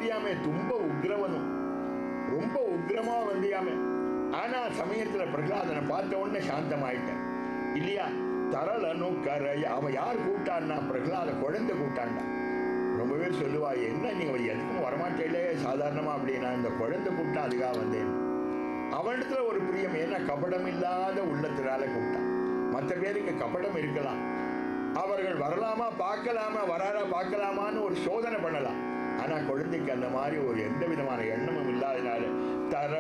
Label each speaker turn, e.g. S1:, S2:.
S1: வந்தியாமே தும்ப உக்ரவனும் ரொம்ப உக்ரமா வந்தியாமே ஆனா சமயத்துல பிரகலாதனை பார்த்த உடனே சாந்தமாயிட்டேன் இல்லையா தரலனும் கரை அவன் யார் கூப்பிட்டான்னா பிரகலாத குழந்தை கூப்பிட்டான்டா ரொம்ப பேர் சொல்லுவா என்ன நீங்க எதுக்கும் வரமாட்டேலே சாதாரணமா அப்படின்னா இந்த குழந்தை கூப்பிட்டா அதுக்காக வந்தேன் அவனிடத்துல ஒரு பிரியம் ஏன்னா கபடம் இல்லாத உள்ளத்தினால கூப்பிட்டான் மற்ற பேருக்கு கபடம் இருக்கலாம் அவர்கள் வரலாமா பார்க்கலாமா வராரா பார்க்கலாமான்னு ஒரு சோதனை பண்ணலாம் ஆனா குழந்தைக்கு அந்த மாதிரி ஒரு எந்த விதமான எண்ணமும் இல்லாதனால தர